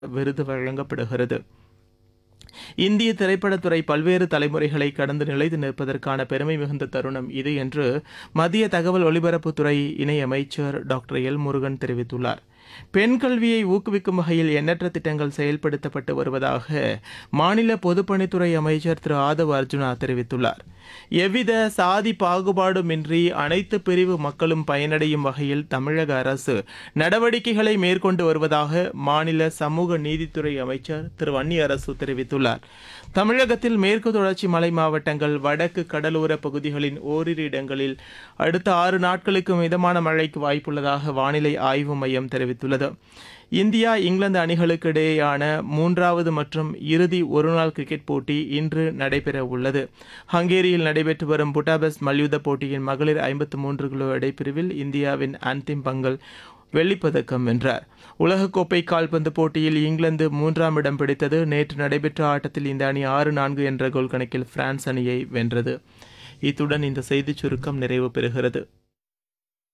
விருது வழங்கப்படுகிறது இந்திய திரைப்படத்துறை பல்வேறு தலைமுறைகளை கடந்து நிலைத்து நிற்பதற்கான பெருமை மிகுந்த தருணம் இது என்று மத்திய தகவல் ஒலிபரப்புத்துறை இணையமைச்சர் டாக்டர் எல் முருகன் தெரிவித்துள்ளார் பெண் கல்வியை ஊக்குவிக்கும் வகையில் எண்ணற்ற திட்டங்கள் செயல்படுத்தப்பட்டு வருவதாக மாநில பொதுப்பணித்துறை அமைச்சர் திரு ஆதவ் அர்ஜுனா தெரிவித்துள்ளார் எவ்வித சாதி பாகுபாடுமின்றி அனைத்து பிரிவு மக்களும் பயனடையும் வகையில் தமிழக அரசு நடவடிக்கைகளை மேற்கொண்டு வருவதாக மாநில சமூக நீதித்துறை அமைச்சர் திரு வன்னியரசு தெரிவித்துள்ளார் தமிழகத்தில் மேற்கு தொடர்ச்சி மலை மாவட்டங்கள் வடக்கு கடலோர பகுதிகளின் ஓரிரு இடங்களில் அடுத்த ஆறு நாட்களுக்கு மிதமான மழைக்கு வாய்ப்புள்ளதாக வானிலை ஆய்வு மையம் தெரிவித்துள்ளது இந்தியா இங்கிலாந்து அணிகளுக்கு இடையேயான மூன்றாவது மற்றும் இறுதி ஒருநாள் கிரிக்கெட் போட்டி இன்று நடைபெற உள்ளது ஹங்கேரியில் நடைபெற்று வரும் புட்டாபெஸ்ட் மல்யுத்த போட்டியின் மகளிர் ஐம்பத்து மூன்று கிலோ எடைப்பிரிவில் இந்தியாவின் அந்திம் பங்கல் வெள்ளிப்பதக்கம் வென்றார் உலகக்கோப்பை கால்பந்து போட்டியில் இங்கிலாந்து மூன்றாம் இடம் பிடித்தது நேற்று நடைபெற்ற ஆட்டத்தில் இந்த அணி ஆறு நான்கு என்ற கோல் கணக்கில் பிரான்ஸ் அணியை வென்றது இத்துடன் இந்த செய்திச் சுருக்கம் நிறைவு பெறுகிறது